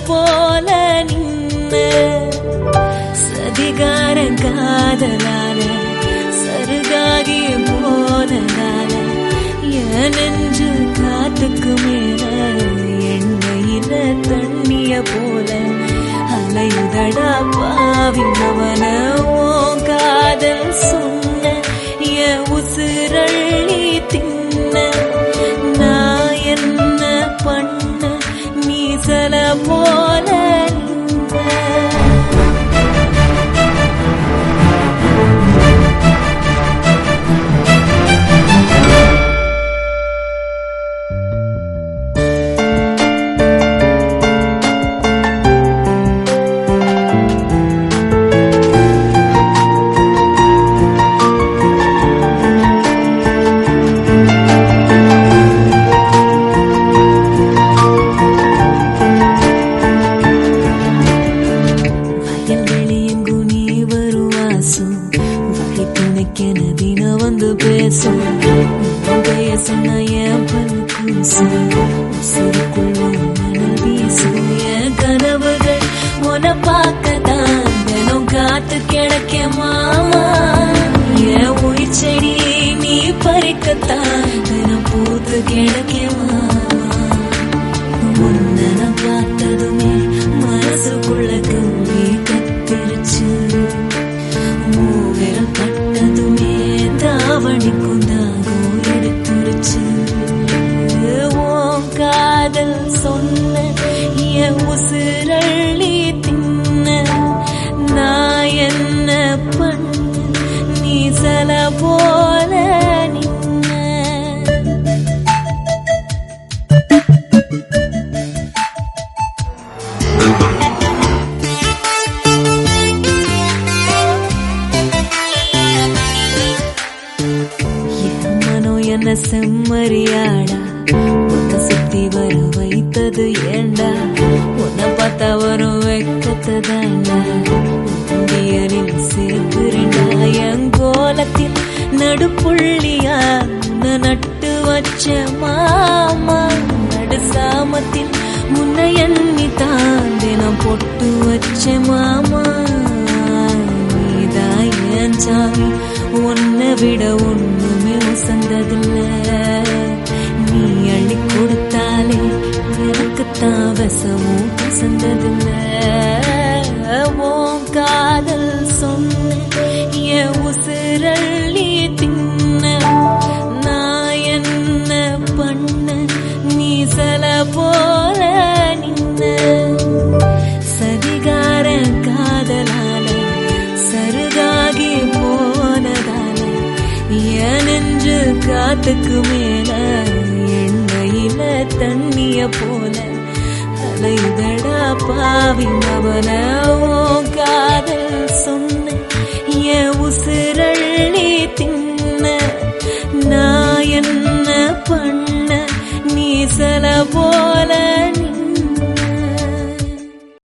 போல நின்ன சதிகார காதலால சருகாகி போனதால என் நெஞ்சு காத்துக்கு மேல எண்ணெயில தண்ணிய போல அலையுதடா பாவினவன ஓ காதல் சொன்ன என் உசுரள்ளி தின்ன நான் என்ன பண்ண நீ சல போல நின்ன. வயல்வெளி எங்கும் நீ வருவாசும் வகை துணைக்கென தின வந்து பேசும் உன் பெயர் சொன்ன என் பல் கூசும் உசுருக்குள்ளும் மணல் வீசும் என் கனவுகள் உன பார்க்கத்தான் தினம் காத்து கிடக்க மாமா என் உயிர் செடி நீ பறிக்கத்தான் தினம் பூத்து கிடக்க மாமா உன்னை நான் பார்த்ததுமே மனசுக்குள்ள கம்பி கத்திருச்சு மூவிரம் பட்டதுமே தாவணிக்கும் தாகம் எடுத்துருச்சு உன் காதல் சொன்ன என் உசுரள்ளி தின்ன நான் என்ன பண்ண நீ சல போல நின்ன என் மனோ என்ன செம்மறியாடா உன்னை சுத்தி வர வைத்தது ஏண்டா உன்னை பார்த்தா வரும் வெக்கத்தை தாண்டா உண்டியலில் சேர்த்துறேண்டா என் கோலத்தில் நடுப்புள்ளியா உன்னை நட்டு வச்ச மாமா நடு சாமத்தில் முன்ன எண்ணி தான் தினம் பொட்டு வச்ச மாமா நீதான் என் சாமி உன்னை விட ஒண்ணுமே உசந்ததில்ல நீ அள்ளி கொடுத்தாலே எனக்குத்தான் விஷமும் கசந்ததில்ல உன் காதல் சொன்ன என் உசுரள்ளி தின்ன நான் என்ன பண்ண நீ சல போல நின்ன சதிகார காதலால சருகாகி போனதால என் நெஞ்சு காத்துக்கு மேல எண்ணெயில தண்ணிய போல அலைதடா பாவினவன ஓ காதல் சொன்ன என் உசுரள்ளி தின்ன நான் என்ன பண்ண நீ சல போல